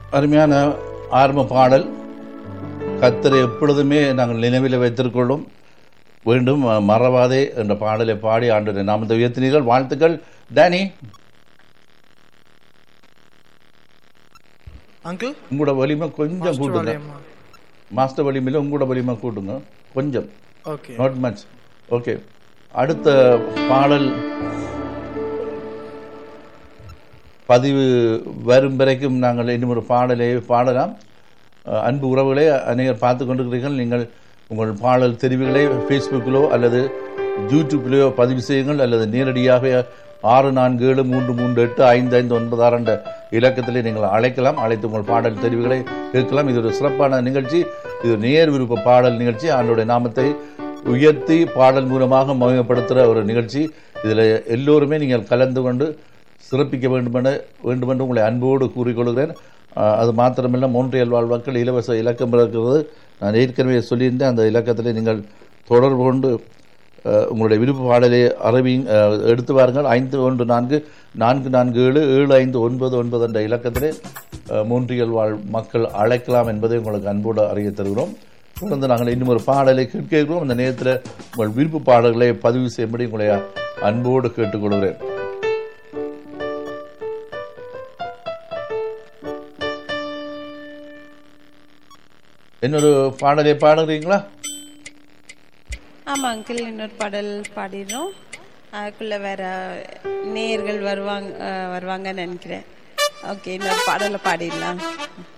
அருமையான ஆரம்ப பாடல் கத்தரை எப்பொழுதுமே நாங்கள் நினைவில் வைத்திருக்கொள்ளும் வேண்டும் அஹ், மறவாதே என்ற பாடலை பாடி ஆண்டு நாமத்தை உயர்த்தினீர்கள் வாழ்த்துக்கள் டேனி அங்கிள் உங்களோட வலிமை கொஞ்சம் கூட்டுங்க மாஸ்டர் வலிமையில் உங்களோட வலிமை கூட்டுங்க கொஞ்சம் ஓகே நாட் மச் ஓகே அடுத்த பாடல் பதிவு வரும் வரைக்கும் நாங்கள் இன்னும் ஒரு பாடலை பாடலாம் அஹ், அன்பு உறவுகளை அநேகர் பார்த்து கொண்டிருக்கிறீர்கள் நீங்கள் உங்கள் பாடல் தெரிவுகளை ஃபேஸ்புக்கிலோ அல்லது யூடியூப்பிலோ பதிவு செய்யுங்கள் அல்லது நேரடியாக ஆறு நான்கு ஏழு மூன்று மூன்று எட்டு ஐந்து ஐந்து ஒன்பது ஆறு என்ற இலக்கத்திலே நீங்கள் அழைக்கலாம் அழைத்து உங்கள் பாடல் தெரிவுகளை கேட்கலாம் இது ஒரு சிறப்பான நிகழ்ச்சி இது நேர் விருப்ப பாடல் நிகழ்ச்சி ஆண்டோடைய நாமத்தை உயர்த்தி பாடல் மூலமாக மகிமைப்படுத்துகிற ஒரு நிகழ்ச்சி இதில் எல்லோருமே நீங்கள் கலந்து கொண்டு சிறப்பிக்க வேண்டுமென வேண்டுமென்று உங்களை அன்போடு கூறிக்கொள்கிறேன் அஹ், அது மாத்திரமல்ல மூன்றியல் வாழ் மக்கள் இலவச இலக்கம் இருக்கிறது நான் ஏற்கனவே சொல்லியிருந்தேன் அந்த இலக்கத்தில் நீங்கள் தொடர்பு கொண்டு அஹ், உங்களுடைய விருப்ப பாடலை அறிவி அஹ், எடுத்து வாருங்கள் ஐந்து ஒன்று நான்கு நான்கு நான்கு ஏழு ஏழு ஐந்து ஒன்பது ஒன்பது என்ற இலக்கத்திலே அஹ், மூன்றியல் வாழ் மக்கள் அழைக்கலாம் என்பதை உங்களுக்கு அன்போடு அறிய தருகிறோம் தொடர்ந்து நாங்கள் இன்னும் ஒரு பாடலை கேட்க இருக்கிறோம் அந்த நேரத்தில் உங்கள் விருப்ப பாடல்களை பதிவு செய்யும்படி உங்களை அன்போடு கேட்டுக்கொள்கிறேன் இன்னொரு பாடலை பாடுறீங்களா ஆமாம் அங்கிள் இன்னொரு பாடல் பாடிடுறோம் அதுக்குள்ள வேற நேயர்கள் வருவாங்க அஹ், வருவாங்கன்னு நினைக்கிறேன் ஓகே இன்னொரு பாடலை பாடிடலாம்